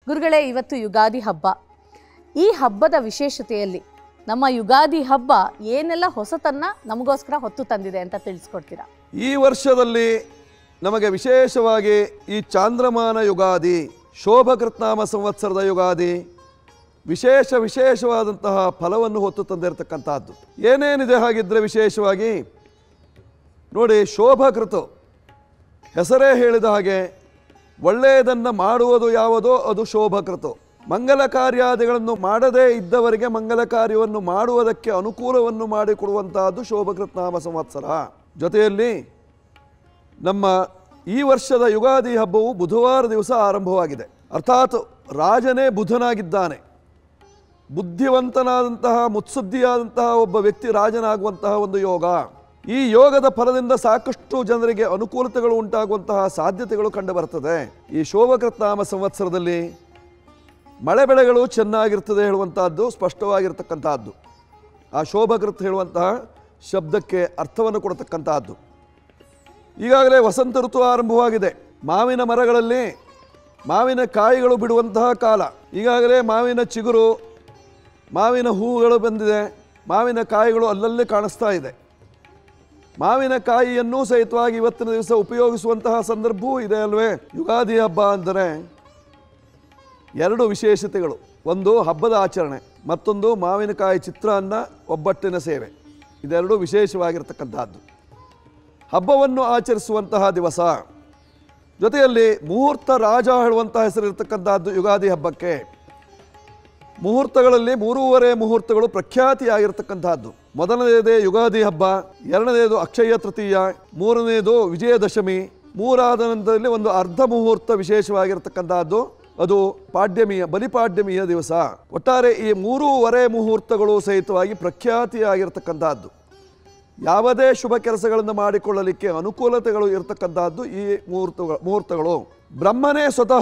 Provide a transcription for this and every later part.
ಗುರುಗಳೇ ಇವತ್ತು ಯುಗಾದಿ ಹಬ್ಬ ಈ ಹಬ್ಬದ ವಿಶೇಷತೆಯಲ್ಲಿ ನಮ್ಮ ಯುಗಾದಿ ಹಬ್ಬ ಏನೆಲ್ಲ ಹೊಸತನ್ನ ನಮಗೋಸ್ಕರ ಹೊತ್ತು ತಂದಿದೆ ಅಂತ ತಿಳಿಸ್ಕೊಡ್ತೀರಾ ಈ ವರ್ಷದಲ್ಲಿ ನಮಗೆ ವಿಶೇಷವಾಗಿ ಈ ಚಾಂದ್ರಮಾನ ಯುಗಾದಿ ಶೋಭಕೃತ್ನಾಮ ಸಂವತ್ಸರದ ಯುಗಾದಿ ವಿಶೇಷ ವಿಶೇಷವಾದಂತಹ ಫಲವನ್ನು ಹೊತ್ತು ತಂದಿರತಕ್ಕಂತಹದ್ದು ಏನೇನಿದೆ ಹಾಗಿದ್ರೆ ವಿಶೇಷವಾಗಿ ನೋಡಿ ಶೋಭಕೃತು ಹೆಸರೇ ಹೇಳಿದ ಹಾಗೆ ಒಳ್ಳೆಯದನ್ನು ಮಾಡುವುದು ಯಾವುದೋ ಅದು ಶೋಭಕೃತು ಮಂಗಲ ಕಾರ್ಯಾದಿಗಳನ್ನು ಮಾಡದೇ ಇದ್ದವರಿಗೆ ಮಂಗಲ ಕಾರ್ಯವನ್ನು ಮಾಡುವುದಕ್ಕೆ ಅನುಕೂಲವನ್ನು ಮಾಡಿಕೊಡುವಂತಹದ್ದು ಶೋಭಕೃತ್ ನಾಮ ಸಂವತ್ಸರ ಜೊತೆಯಲ್ಲಿ ನಮ್ಮ ಈ ವರ್ಷದ ಯುಗಾದಿ ಹಬ್ಬವು ಬುಧವಾರ ದಿವಸ ಆರಂಭವಾಗಿದೆ ಅರ್ಥಾತ್ ರಾಜನೇ ಬುಧನಾಗಿದ್ದಾನೆ ಬುದ್ಧಿವಂತನಾದಂತಹ ಮುತ್ಸುದ್ದಿಯಾದಂತಹ ಒಬ್ಬ ವ್ಯಕ್ತಿ ರಾಜನಾಗುವಂತಹ ಒಂದು ಯೋಗ ಈ ಯೋಗದ ಫಲದಿಂದ ಸಾಕಷ್ಟು ಜನರಿಗೆ ಅನುಕೂಲತೆಗಳು ಉಂಟಾಗುವಂತಹ ಸಾಧ್ಯತೆಗಳು ಕಂಡುಬರ್ತದೆ ಈ ಶೋಭಕೃತ್ನಾಮ ಸಂವತ್ಸರದಲ್ಲಿ ಮಳೆ ಬೆಳೆಗಳು ಚೆನ್ನಾಗಿರ್ತದೆ ಹೇಳುವಂತಹದ್ದು ಸ್ಪಷ್ಟವಾಗಿರ್ತಕ್ಕಂತಹದ್ದು ಆ ಶೋಭಕೃತ್ ಹೇಳುವಂತಹ ಶಬ್ದಕ್ಕೆ ಅರ್ಥವನ್ನು ಕೊಡತಕ್ಕಂತಹದ್ದು ಈಗಾಗಲೇ ವಸಂತ ಋತು ಆರಂಭವಾಗಿದೆ ಮಾವಿನ ಮರಗಳಲ್ಲಿ ಮಾವಿನ ಕಾಯಿಗಳು ಬಿಡುವಂತಹ ಕಾಲ ಈಗಾಗಲೇ ಮಾವಿನ ಚಿಗುರು ಮಾವಿನ ಹೂಗಳು ಬಂದಿದೆ ಮಾವಿನ ಕಾಯಿಗಳು ಅಲ್ಲಲ್ಲೇ ಕಾಣಿಸ್ತಾ ಇದೆ ಮಾವಿನ ಕಾಯಿಯನ್ನೂ ಸಹಿತವಾಗಿ ಇವತ್ತಿನ ದಿವಸ ಉಪಯೋಗಿಸುವಂತಹ ಸಂದರ್ಭವೂ ಇದೆ ಅಲ್ವೇ ಯುಗಾದಿ ಹಬ್ಬ ಅಂದರೆ ಎರಡು ವಿಶೇಷತೆಗಳು ಒಂದು ಹಬ್ಬದ ಆಚರಣೆ ಮತ್ತೊಂದು ಮಾವಿನಕಾಯಿ ಚಿತ್ರಾನ್ನ ಒಬ್ಬಟ್ಟಿನ ಸೇವೆ ಇದೆರಡು ವಿಶೇಷವಾಗಿರ್ತಕ್ಕಂತಹದ್ದು ಹಬ್ಬವನ್ನು ಆಚರಿಸುವಂತಹ ದಿವಸ ಜೊತೆಯಲ್ಲಿ ಮುಹೂರ್ತ ರಾಜ ಹೇಳುವಂತಹ ಹೆಸರಿರ್ತಕ್ಕಂತಹದ್ದು ಯುಗಾದಿ ಹಬ್ಬಕ್ಕೆ ಮುಹೂರ್ತಗಳಲ್ಲಿ ಮೂರೂವರೆ ಮುಹೂರ್ತಗಳು ಪ್ರಖ್ಯಾತಿಯಾಗಿರ್ತಕ್ಕಂತಹದ್ದು ಮೊದಲನೆಯದೇ ಯುಗಾದಿ ಹಬ್ಬ ಎರಡನೆಯದು ಅಕ್ಷಯ ತೃತೀಯ ಮೂರನೆಯದು ವಿಜಯದಶಮಿ ಮೂರಾದ ನಂತರದಲ್ಲಿ ಒಂದು ಅರ್ಧ ಮುಹೂರ್ತ ವಿಶೇಷವಾಗಿರ್ತಕ್ಕಂತಹದ್ದು ಅದು ಪಾಡ್ಯಮಿಯ ಬಲಿಪಾಡ್ಯಮಿಯ ದಿವಸ ಒಟ್ಟಾರೆ ಈ ಮೂರೂವರೆ ಮುಹೂರ್ತಗಳು ಸಹಿತವಾಗಿ ಪ್ರಖ್ಯಾತಿಯಾಗಿರ್ತಕ್ಕಂತಹದ್ದು ಯಾವುದೇ ಶುಭ ಕೆಲಸಗಳನ್ನು ಮಾಡಿಕೊಳ್ಳಲಿಕ್ಕೆ ಅನುಕೂಲತೆಗಳು ಇರತಕ್ಕಂತಹದ್ದು ಈ ಮುಹೂರ್ತಗಳು ಮುಹೂರ್ತಗಳು ಬ್ರಹ್ಮನೇ ಸ್ವತಃ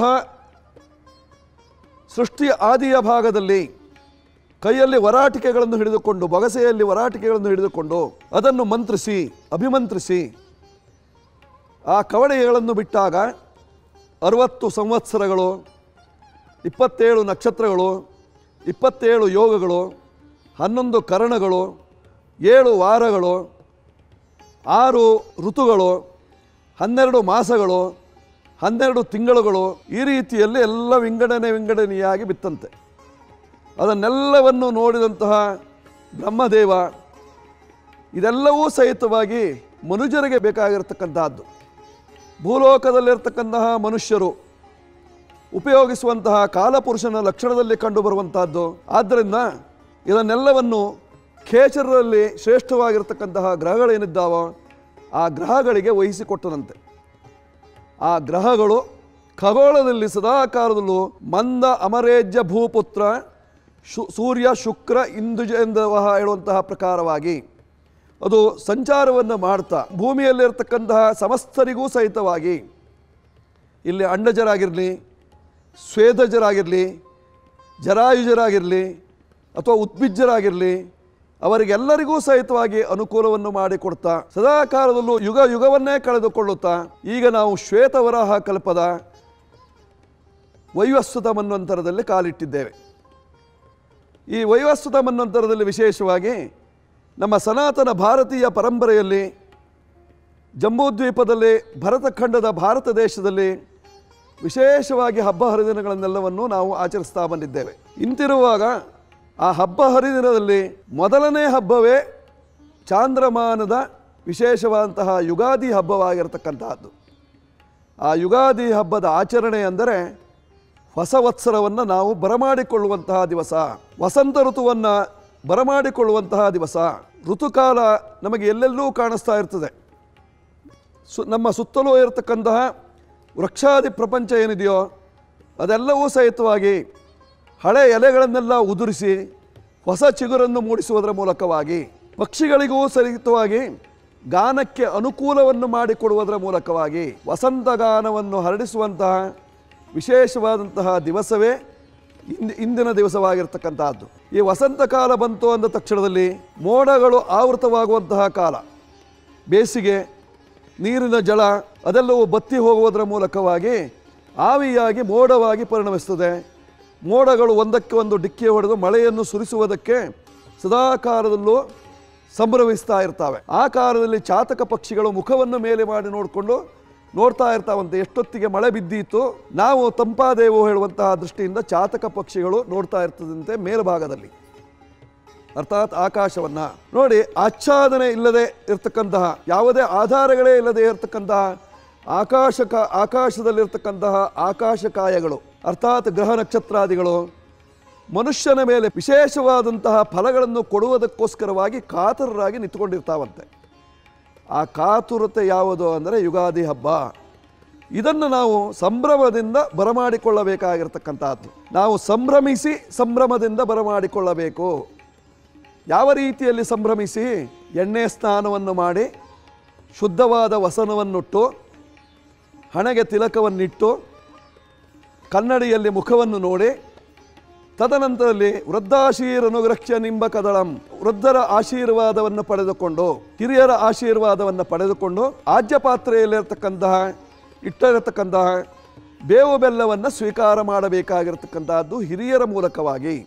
ಸೃಷ್ಟಿಯ ಆದಿಯ ಭಾಗದಲ್ಲಿ ಕೈಯಲ್ಲಿ ವರಾಟಿಕೆಗಳನ್ನು ಹಿಡಿದುಕೊಂಡು ಬೊಗಸೆಯಲ್ಲಿ ವರಾಟಿಕೆಗಳನ್ನು ಹಿಡಿದುಕೊಂಡು ಅದನ್ನು ಮಂತ್ರಿಸಿ ಅಭಿಮಂತ್ರಿಸಿ ಆ ಕವಡೆಗಳನ್ನು ಬಿಟ್ಟಾಗ ಅರವತ್ತು ಸಂವತ್ಸರಗಳು ಇಪ್ಪತ್ತೇಳು ನಕ್ಷತ್ರಗಳು ಇಪ್ಪತ್ತೇಳು ಯೋಗಗಳು ಹನ್ನೊಂದು ಕರಣಗಳು ಏಳು ವಾರಗಳು ಆರು ಋತುಗಳು ಹನ್ನೆರಡು ಮಾಸಗಳು ಹನ್ನೆರಡು ತಿಂಗಳುಗಳು ಈ ರೀತಿಯಲ್ಲಿ ಎಲ್ಲ ವಿಂಗಡಣೆ ವಿಂಗಡಣೆಯಾಗಿ ಬಿತ್ತಂತೆ ಅದನ್ನೆಲ್ಲವನ್ನು ನೋಡಿದಂತಹ ಬ್ರಹ್ಮದೇವ ಇದೆಲ್ಲವೂ ಸಹಿತವಾಗಿ ಮನುಜರಿಗೆ ಬೇಕಾಗಿರತಕ್ಕಂತಹದ್ದು ಭೂಲೋಕದಲ್ಲಿರ್ತಕ್ಕಂತಹ ಮನುಷ್ಯರು ಉಪಯೋಗಿಸುವಂತಹ ಕಾಲಪುರುಷನ ಲಕ್ಷಣದಲ್ಲಿ ಕಂಡುಬರುವಂತಹದ್ದು ಆದ್ದರಿಂದ ಇದನ್ನೆಲ್ಲವನ್ನು ಖೇಚರದಲ್ಲಿ ಶ್ರೇಷ್ಠವಾಗಿರ್ತಕ್ಕಂತಹ ಗ್ರಹಗಳೇನಿದ್ದಾವೋ ಆ ಗ್ರಹಗಳಿಗೆ ವಹಿಸಿಕೊಟ್ಟನಂತೆ ಆ ಗ್ರಹಗಳು ಖಗೋಳದಲ್ಲಿ ಸದಾಕಾಲದಲ್ಲೂ ಮಂದ ಅಮರೇಜ್ಯ ಭೂಪುತ್ರ ಶು ಸೂರ್ಯ ಶುಕ್ರ ಇಂದುಜ ಎಂದವಹ ಹೇಳುವಂತಹ ಪ್ರಕಾರವಾಗಿ ಅದು ಸಂಚಾರವನ್ನು ಮಾಡ್ತಾ ಭೂಮಿಯಲ್ಲಿರ್ತಕ್ಕಂತಹ ಸಮಸ್ತರಿಗೂ ಸಹಿತವಾಗಿ ಇಲ್ಲಿ ಅಂಡಜರಾಗಿರಲಿ ಸ್ವೇದಜರಾಗಿರಲಿ ಜರಾಯುಜರಾಗಿರಲಿ ಅಥವಾ ಉದ್ಭಿಜ್ಜರಾಗಿರಲಿ ಅವರಿಗೆಲ್ಲರಿಗೂ ಸಹಿತವಾಗಿ ಅನುಕೂಲವನ್ನು ಮಾಡಿಕೊಡ್ತಾ ಸದಾಕಾಲದಲ್ಲೂ ಯುಗ ಯುಗವನ್ನೇ ಕಳೆದುಕೊಳ್ಳುತ್ತಾ ಈಗ ನಾವು ಶ್ವೇತವರಾಹ ಕಲ್ಪದ ವೈವಸ್ವತ ಮನ್ವಂತರದಲ್ಲಿ ಕಾಲಿಟ್ಟಿದ್ದೇವೆ ಈ ವೈವಸ್ವತ ಮನ್ವಂತರದಲ್ಲಿ ವಿಶೇಷವಾಗಿ ನಮ್ಮ ಸನಾತನ ಭಾರತೀಯ ಪರಂಪರೆಯಲ್ಲಿ ಜಂಬೂದ್ವೀಪದಲ್ಲಿ ಭರತಖಂಡದ ಭಾರತ ದೇಶದಲ್ಲಿ ವಿಶೇಷವಾಗಿ ಹಬ್ಬ ಹರಿದಿನಗಳನ್ನೆಲ್ಲವನ್ನು ನಾವು ಆಚರಿಸ್ತಾ ಬಂದಿದ್ದೇವೆ ಇಂತಿರುವಾಗ ಆ ಹಬ್ಬ ಹರಿದಿನದಲ್ಲಿ ಮೊದಲನೇ ಹಬ್ಬವೇ ಚಾಂದ್ರಮಾನದ ವಿಶೇಷವಾದಂತಹ ಯುಗಾದಿ ಹಬ್ಬವಾಗಿರತಕ್ಕಂತಹದ್ದು ಆ ಯುಗಾದಿ ಹಬ್ಬದ ಆಚರಣೆ ಅಂದರೆ ಹೊಸ ವತ್ಸರವನ್ನು ನಾವು ಬರಮಾಡಿಕೊಳ್ಳುವಂತಹ ದಿವಸ ವಸಂತ ಋತುವನ್ನು ಬರಮಾಡಿಕೊಳ್ಳುವಂತಹ ದಿವಸ ಋತುಕಾಲ ನಮಗೆ ಎಲ್ಲೆಲ್ಲೂ ಕಾಣಿಸ್ತಾ ಇರ್ತದೆ ಸು ನಮ್ಮ ಸುತ್ತಲೂ ಇರತಕ್ಕಂತಹ ವೃಕ್ಷಾದಿ ಪ್ರಪಂಚ ಏನಿದೆಯೋ ಅದೆಲ್ಲವೂ ಸಹಿತವಾಗಿ ಹಳೆ ಎಲೆಗಳನ್ನೆಲ್ಲ ಉದುರಿಸಿ ಹೊಸ ಚಿಗುರನ್ನು ಮೂಡಿಸುವುದರ ಮೂಲಕವಾಗಿ ಪಕ್ಷಿಗಳಿಗೂ ಸಹಿತವಾಗಿ ಗಾನಕ್ಕೆ ಅನುಕೂಲವನ್ನು ಮಾಡಿಕೊಡುವುದರ ಮೂಲಕವಾಗಿ ವಸಂತ ಗಾನವನ್ನು ಹರಡಿಸುವಂತಹ ವಿಶೇಷವಾದಂತಹ ದಿವಸವೇ ಇಂದ್ ಇಂದಿನ ದಿವಸವಾಗಿರ್ತಕ್ಕಂತಹದ್ದು ಈ ವಸಂತ ಕಾಲ ಬಂತು ಅಂದ ತಕ್ಷಣದಲ್ಲಿ ಮೋಡಗಳು ಆವೃತವಾಗುವಂತಹ ಕಾಲ ಬೇಸಿಗೆ ನೀರಿನ ಜಲ ಅದೆಲ್ಲವೂ ಬತ್ತಿ ಹೋಗುವುದರ ಮೂಲಕವಾಗಿ ಆವಿಯಾಗಿ ಮೋಡವಾಗಿ ಪರಿಣಮಿಸ್ತದೆ ಮೋಡಗಳು ಒಂದಕ್ಕೆ ಒಂದು ಡಿಕ್ಕಿ ಹೊಡೆದು ಮಳೆಯನ್ನು ಸುರಿಸುವುದಕ್ಕೆ ಸದಾಕಾಲದಲ್ಲೂ ಸಂಭ್ರಮಿಸ್ತಾ ಇರ್ತವೆ ಆ ಕಾಲದಲ್ಲಿ ಚಾತಕ ಪಕ್ಷಿಗಳು ಮುಖವನ್ನು ಮೇಲೆ ಮಾಡಿ ನೋಡಿಕೊಂಡು ನೋಡ್ತಾ ಇರ್ತಾವಂತೆ ಎಷ್ಟೊತ್ತಿಗೆ ಮಳೆ ಬಿದ್ದೀತು ನಾವು ತಂಪಾದೇವು ಹೇಳುವಂತಹ ದೃಷ್ಟಿಯಿಂದ ಚಾತಕ ಪಕ್ಷಿಗಳು ನೋಡ್ತಾ ಇರ್ತದಂತೆ ಮೇಲ್ಭಾಗದಲ್ಲಿ ಅರ್ಥಾತ್ ಆಕಾಶವನ್ನ ನೋಡಿ ಆಚ್ಛಾದನೆ ಇಲ್ಲದೆ ಇರ್ತಕ್ಕಂತಹ ಯಾವುದೇ ಆಧಾರಗಳೇ ಇಲ್ಲದೆ ಇರತಕ್ಕಂತಹ ಆಕಾಶಕ ಆಕಾಶದಲ್ಲಿರ್ತಕ್ಕಂತಹ ಆಕಾಶಕಾಯಗಳು ಅರ್ಥಾತ್ ಗ್ರಹ ನಕ್ಷತ್ರಾದಿಗಳು ಮನುಷ್ಯನ ಮೇಲೆ ವಿಶೇಷವಾದಂತಹ ಫಲಗಳನ್ನು ಕೊಡುವುದಕ್ಕೋಸ್ಕರವಾಗಿ ಕಾತರರಾಗಿ ನಿಂತುಕೊಂಡಿರ್ತಾವಂತೆ ಆ ಕಾತುರತೆ ಯಾವುದು ಅಂದರೆ ಯುಗಾದಿ ಹಬ್ಬ ಇದನ್ನು ನಾವು ಸಂಭ್ರಮದಿಂದ ಬರಮಾಡಿಕೊಳ್ಳಬೇಕಾಗಿರ್ತಕ್ಕಂಥದ್ದು ನಾವು ಸಂಭ್ರಮಿಸಿ ಸಂಭ್ರಮದಿಂದ ಬರಮಾಡಿಕೊಳ್ಳಬೇಕು ಯಾವ ರೀತಿಯಲ್ಲಿ ಸಂಭ್ರಮಿಸಿ ಎಣ್ಣೆ ಸ್ನಾನವನ್ನು ಮಾಡಿ ಶುದ್ಧವಾದ ವಸನವನ್ನುಟ್ಟು ಹಣೆಗೆ ತಿಲಕವನ್ನಿಟ್ಟು ಕನ್ನಡಿಯಲ್ಲಿ ಮುಖವನ್ನು ನೋಡಿ ತದನಂತರದಲ್ಲಿ ವೃದ್ಧಾಶೀರನುಗ್ರಕ್ಷ್ಯ ನಿಂಬ ಕದಳಂ ವೃದ್ಧರ ಆಶೀರ್ವಾದವನ್ನು ಪಡೆದುಕೊಂಡು ಹಿರಿಯರ ಆಶೀರ್ವಾದವನ್ನು ಪಡೆದುಕೊಂಡು ಆಜ್ಯ ಪಾತ್ರೆಯಲ್ಲಿರ್ತಕ್ಕಂತಹ ಇಟ್ಟಿರತಕ್ಕಂತಹ ಬೇವು ಬೆಲ್ಲವನ್ನು ಸ್ವೀಕಾರ ಮಾಡಬೇಕಾಗಿರತಕ್ಕಂತಹದ್ದು ಹಿರಿಯರ ಮೂಲಕವಾಗಿ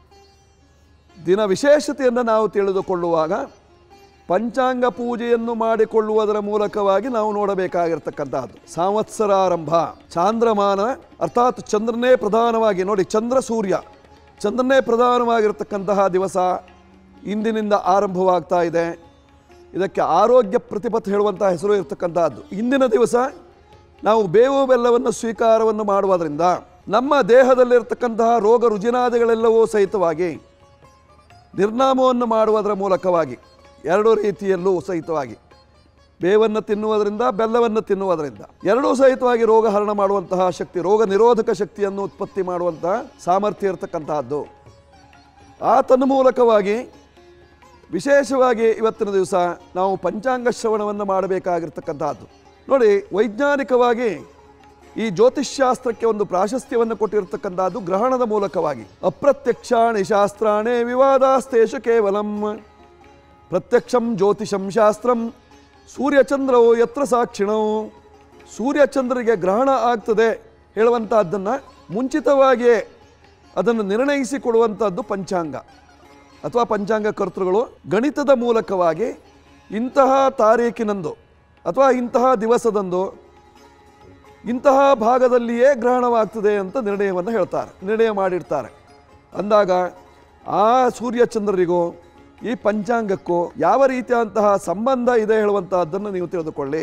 ದಿನ ವಿಶೇಷತೆಯನ್ನು ನಾವು ತಿಳಿದುಕೊಳ್ಳುವಾಗ ಪಂಚಾಂಗ ಪೂಜೆಯನ್ನು ಮಾಡಿಕೊಳ್ಳುವುದರ ಮೂಲಕವಾಗಿ ನಾವು ನೋಡಬೇಕಾಗಿರ್ತಕ್ಕಂಥದ್ದು ಸಂವತ್ಸರಾರಂಭ ಚಾಂದ್ರಮಾನ ಅರ್ಥಾತ್ ಚಂದ್ರನೇ ಪ್ರಧಾನವಾಗಿ ನೋಡಿ ಚಂದ್ರ ಸೂರ್ಯ ಚಂದ್ರನೇ ಪ್ರಧಾನವಾಗಿರ್ತಕ್ಕಂತಹ ದಿವಸ ಇಂದಿನಿಂದ ಆರಂಭವಾಗ್ತಾ ಇದೆ ಇದಕ್ಕೆ ಆರೋಗ್ಯ ಪ್ರತಿಪತ್ ಹೇಳುವಂತಹ ಹೆಸರು ಇರತಕ್ಕಂತಹದ್ದು ಇಂದಿನ ದಿವಸ ನಾವು ಬೇವು ಬೆಲ್ಲವನ್ನು ಸ್ವೀಕಾರವನ್ನು ಮಾಡುವುದರಿಂದ ನಮ್ಮ ದೇಹದಲ್ಲಿರ್ತಕ್ಕಂತಹ ರೋಗ ರುಜಿನಾದಿಗಳೆಲ್ಲವೂ ಸಹಿತವಾಗಿ ನಿರ್ನಾಮವನ್ನು ಮಾಡುವುದರ ಮೂಲಕವಾಗಿ ಎರಡು ರೀತಿಯಲ್ಲೂ ಸಹಿತವಾಗಿ ಬೇವನ್ನು ತಿನ್ನುವುದರಿಂದ ಬೆಲ್ಲವನ್ನು ತಿನ್ನುವುದರಿಂದ ಎರಡೂ ಸಹಿತವಾಗಿ ರೋಗ ಹರಣ ಮಾಡುವಂತಹ ಶಕ್ತಿ ರೋಗ ನಿರೋಧಕ ಶಕ್ತಿಯನ್ನು ಉತ್ಪತ್ತಿ ಮಾಡುವಂತಹ ಸಾಮರ್ಥ್ಯ ಇರತಕ್ಕಂತಹದ್ದು ಆ ತನ್ಮೂಲಕವಾಗಿ ವಿಶೇಷವಾಗಿ ಇವತ್ತಿನ ದಿವಸ ನಾವು ಪಂಚಾಂಗ ಶ್ರವಣವನ್ನು ಮಾಡಬೇಕಾಗಿರ್ತಕ್ಕಂಥದ್ದು ನೋಡಿ ವೈಜ್ಞಾನಿಕವಾಗಿ ಈ ಜ್ಯೋತಿಷ್ಶಾಸ್ತ್ರಕ್ಕೆ ಒಂದು ಪ್ರಾಶಸ್ತ್ಯವನ್ನು ಕೊಟ್ಟಿರತಕ್ಕಂಥದ್ದು ಗ್ರಹಣದ ಮೂಲಕವಾಗಿ ಅಪ್ರತ್ಯಕ್ಷಾಣಿ ಶಾಸ್ತ್ರಾಣೇ ವಿವಾದಾಸ್ತೇಷು ಕೇವಲಂ ಪ್ರತ್ಯಕ್ಷಂ ಜ್ಯೋತಿಷಂ ಶಾಸ್ತ್ರಂ ಸೂರ್ಯಚಂದ್ರವು ಯತ್ರ ಸಾಕ್ಷಿಣವು ಸೂರ್ಯಚಂದ್ರರಿಗೆ ಗ್ರಹಣ ಆಗ್ತದೆ ಹೇಳುವಂತಹದ್ದನ್ನು ಮುಂಚಿತವಾಗಿಯೇ ಅದನ್ನು ನಿರ್ಣಯಿಸಿ ಕೊಡುವಂಥದ್ದು ಪಂಚಾಂಗ ಅಥವಾ ಪಂಚಾಂಗ ಕರ್ತೃಗಳು ಗಣಿತದ ಮೂಲಕವಾಗಿ ಇಂತಹ ತಾರೀಕಿನಂದು ಅಥವಾ ಇಂತಹ ದಿವಸದಂದು ಇಂತಹ ಭಾಗದಲ್ಲಿಯೇ ಗ್ರಹಣವಾಗ್ತದೆ ಅಂತ ನಿರ್ಣಯವನ್ನು ಹೇಳ್ತಾರೆ ನಿರ್ಣಯ ಮಾಡಿರ್ತಾರೆ ಅಂದಾಗ ಆ ಸೂರ್ಯಚಂದ್ರರಿಗೂ ಈ ಪಂಚಾಂಗಕ್ಕೂ ಯಾವ ರೀತಿಯಾದಂತಹ ಸಂಬಂಧ ಇದೆ ಹೇಳುವಂತಹದ್ದನ್ನು ನೀವು ತಿಳಿದುಕೊಳ್ಳಿ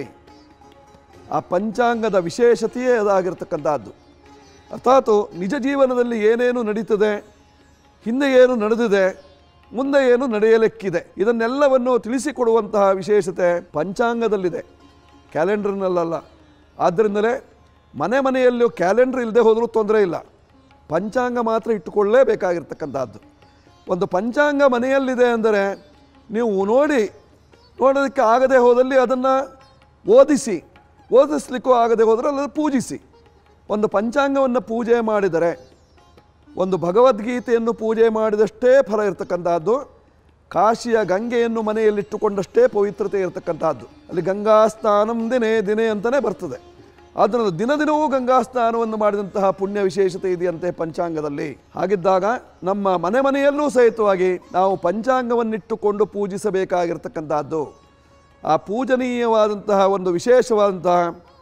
ಆ ಪಂಚಾಂಗದ ವಿಶೇಷತೆಯೇ ಅದಾಗಿರ್ತಕ್ಕಂಥದ್ದು ಅರ್ಥಾತ್ ನಿಜ ಜೀವನದಲ್ಲಿ ಏನೇನು ನಡೀತದೆ ಹಿಂದೆ ಏನು ನಡೆದಿದೆ ಮುಂದೆ ಏನು ನಡೆಯಲಿಕ್ಕಿದೆ ಇದನ್ನೆಲ್ಲವನ್ನು ತಿಳಿಸಿಕೊಡುವಂತಹ ವಿಶೇಷತೆ ಪಂಚಾಂಗದಲ್ಲಿದೆ ಕ್ಯಾಲೆಂಡರ್ನಲ್ಲ ಆದ್ದರಿಂದಲೇ ಮನೆ ಮನೆಯಲ್ಲೂ ಕ್ಯಾಲೆಂಡರ್ ಇಲ್ಲದೆ ಹೋದರೂ ತೊಂದರೆ ಇಲ್ಲ ಪಂಚಾಂಗ ಮಾತ್ರ ಇಟ್ಟುಕೊಳ್ಳಲೇಬೇಕಾಗಿರ್ತಕ್ಕಂಥದ್ದು ಒಂದು ಪಂಚಾಂಗ ಮನೆಯಲ್ಲಿದೆ ಅಂದರೆ ನೀವು ನೋಡಿ ನೋಡೋದಕ್ಕೆ ಆಗದೆ ಹೋದಲ್ಲಿ ಅದನ್ನು ಓದಿಸಿ ಓದಿಸ್ಲಿಕ್ಕೂ ಆಗದೆ ಹೋದರೆ ಅದನ್ನು ಪೂಜಿಸಿ ಒಂದು ಪಂಚಾಂಗವನ್ನು ಪೂಜೆ ಮಾಡಿದರೆ ಒಂದು ಭಗವದ್ಗೀತೆಯನ್ನು ಪೂಜೆ ಮಾಡಿದಷ್ಟೇ ಫಲ ಇರತಕ್ಕಂಥದ್ದು ಕಾಶಿಯ ಗಂಗೆಯನ್ನು ಮನೆಯಲ್ಲಿಟ್ಟುಕೊಂಡಷ್ಟೇ ಪವಿತ್ರತೆ ಇರತಕ್ಕಂಥದ್ದು ಅಲ್ಲಿ ಗಂಗಾ ಸ್ನಾನಂ ದಿನೇ ದಿನೇ ಅಂತಲೇ ಬರ್ತದೆ ಆದ್ದರಿಂದ ದಿನ ದಿನವೂ ಗಂಗಾ ಸ್ನಾನವನ್ನು ಮಾಡಿದಂತಹ ಪುಣ್ಯ ವಿಶೇಷತೆ ಇದೆಯಂತೆ ಪಂಚಾಂಗದಲ್ಲಿ ಹಾಗಿದ್ದಾಗ ನಮ್ಮ ಮನೆ ಮನೆಯಲ್ಲೂ ಸಹಿತವಾಗಿ ನಾವು ಪಂಚಾಂಗವನ್ನಿಟ್ಟುಕೊಂಡು ಪೂಜಿಸಬೇಕಾಗಿರ್ತಕ್ಕಂಥದ್ದು ಆ ಪೂಜನೀಯವಾದಂತಹ ಒಂದು ವಿಶೇಷವಾದಂತಹ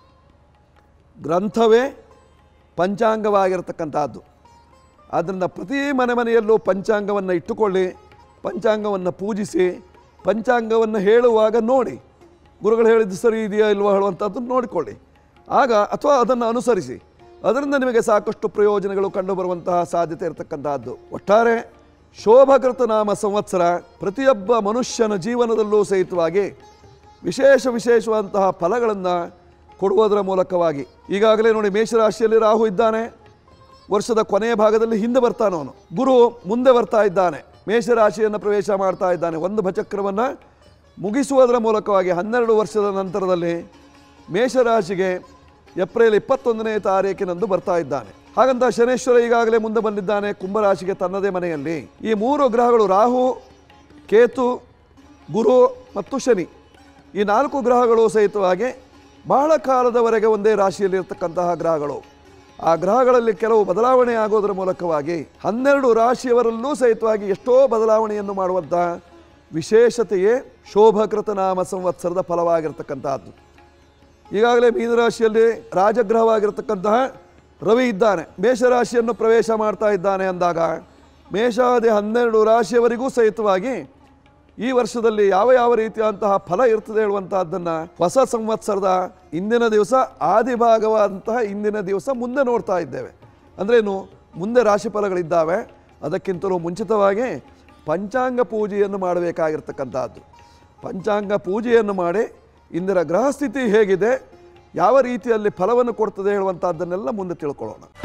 ಗ್ರಂಥವೇ ಪಂಚಾಂಗವಾಗಿರ್ತಕ್ಕಂಥದ್ದು ಆದ್ದರಿಂದ ಪ್ರತಿ ಮನೆ ಮನೆಯಲ್ಲೂ ಪಂಚಾಂಗವನ್ನು ಇಟ್ಟುಕೊಳ್ಳಿ ಪಂಚಾಂಗವನ್ನು ಪೂಜಿಸಿ ಪಂಚಾಂಗವನ್ನು ಹೇಳುವಾಗ ನೋಡಿ ಗುರುಗಳು ಹೇಳಿದ್ದು ಸರಿ ಇದೆಯಾ ಇಲ್ವಾ ಹೇಳುವಂಥದ್ದು ನೋಡಿಕೊಳ್ಳಿ ಆಗ ಅಥವಾ ಅದನ್ನು ಅನುಸರಿಸಿ ಅದರಿಂದ ನಿಮಗೆ ಸಾಕಷ್ಟು ಪ್ರಯೋಜನಗಳು ಕಂಡುಬರುವಂತಹ ಸಾಧ್ಯತೆ ಇರತಕ್ಕಂತಹದ್ದು ಒಟ್ಟಾರೆ ಶೋಭಕೃತ ನಾಮ ಸಂವತ್ಸರ ಪ್ರತಿಯೊಬ್ಬ ಮನುಷ್ಯನ ಜೀವನದಲ್ಲೂ ಸಹಿತವಾಗಿ ವಿಶೇಷ ವಿಶೇಷವಾದಂತಹ ಫಲಗಳನ್ನು ಕೊಡುವುದರ ಮೂಲಕವಾಗಿ ಈಗಾಗಲೇ ನೋಡಿ ಮೇಷರಾಶಿಯಲ್ಲಿ ರಾಹು ಇದ್ದಾನೆ ವರ್ಷದ ಕೊನೆಯ ಭಾಗದಲ್ಲಿ ಹಿಂದೆ ಬರ್ತಾನೆ ಅವನು ಗುರು ಮುಂದೆ ಬರ್ತಾ ಇದ್ದಾನೆ ಮೇಷರಾಶಿಯನ್ನು ಪ್ರವೇಶ ಮಾಡ್ತಾ ಇದ್ದಾನೆ ಒಂದು ಭಚಕ್ರವನ್ನು ಮುಗಿಸುವುದರ ಮೂಲಕವಾಗಿ ಹನ್ನೆರಡು ವರ್ಷದ ನಂತರದಲ್ಲಿ ಮೇಷರಾಶಿಗೆ ಏಪ್ರಿಲ್ ಇಪ್ಪತ್ತೊಂದನೇ ತಾರೀಕಿನಂದು ಬರ್ತಾ ಇದ್ದಾನೆ ಹಾಗಂತ ಶನೇಶ್ವರ ಈಗಾಗಲೇ ಮುಂದೆ ಬಂದಿದ್ದಾನೆ ಕುಂಭರಾಶಿಗೆ ತನ್ನದೇ ಮನೆಯಲ್ಲಿ ಈ ಮೂರು ಗ್ರಹಗಳು ರಾಹು ಕೇತು ಗುರು ಮತ್ತು ಶನಿ ಈ ನಾಲ್ಕು ಗ್ರಹಗಳು ಸಹಿತವಾಗಿ ಬಹಳ ಕಾಲದವರೆಗೆ ಒಂದೇ ರಾಶಿಯಲ್ಲಿ ಇರ್ತಕ್ಕಂತಹ ಗ್ರಹಗಳು ಆ ಗ್ರಹಗಳಲ್ಲಿ ಕೆಲವು ಬದಲಾವಣೆ ಆಗೋದರ ಮೂಲಕವಾಗಿ ಹನ್ನೆರಡು ರಾಶಿಯವರಲ್ಲೂ ಸಹಿತವಾಗಿ ಎಷ್ಟೋ ಬದಲಾವಣೆಯನ್ನು ಮಾಡುವಂತಹ ವಿಶೇಷತೆಯೇ ಶೋಭಕೃತ ನಾಮ ಸಂವತ್ಸರದ ಫಲವಾಗಿರ್ತಕ್ಕಂಥದ್ದು ಈಗಾಗಲೇ ಮೀನರಾಶಿಯಲ್ಲಿ ರಾಜಗ್ರಹವಾಗಿರ್ತಕ್ಕಂತಹ ರವಿ ಇದ್ದಾನೆ ಮೇಷರಾಶಿಯನ್ನು ಪ್ರವೇಶ ಮಾಡ್ತಾ ಇದ್ದಾನೆ ಅಂದಾಗ ಮೇಷಾದಿ ಹನ್ನೆರಡು ರಾಶಿಯವರಿಗೂ ಸಹಿತವಾಗಿ ಈ ವರ್ಷದಲ್ಲಿ ಯಾವ ಯಾವ ರೀತಿಯಾದಂತಹ ಫಲ ಇರ್ತದೆ ಹೇಳುವಂತಹದ್ದನ್ನು ಹೊಸ ಸಂವತ್ಸರದ ಇಂದಿನ ದಿವಸ ಆದಿಭಾಗವಾದಂತಹ ಇಂದಿನ ದಿವಸ ಮುಂದೆ ನೋಡ್ತಾ ಇದ್ದೇವೆ ಅಂದ್ರೇನು ಮುಂದೆ ರಾಶಿ ಫಲಗಳಿದ್ದಾವೆ ಅದಕ್ಕಿಂತಲೂ ಮುಂಚಿತವಾಗಿ ಪಂಚಾಂಗ ಪೂಜೆಯನ್ನು ಮಾಡಬೇಕಾಗಿರ್ತಕ್ಕಂಥದ್ದು ಪಂಚಾಂಗ ಪೂಜೆಯನ್ನು ಮಾಡಿ ಇಂದಿನ ಗ್ರಹಸ್ಥಿತಿ ಹೇಗಿದೆ ಯಾವ ರೀತಿಯಲ್ಲಿ ಫಲವನ್ನು ಕೊಡ್ತದೆ ಹೇಳುವಂಥದ್ದನ್ನೆಲ್ಲ ಮುಂದೆ ತಿಳ್ಕೊಳ್ಳೋಣ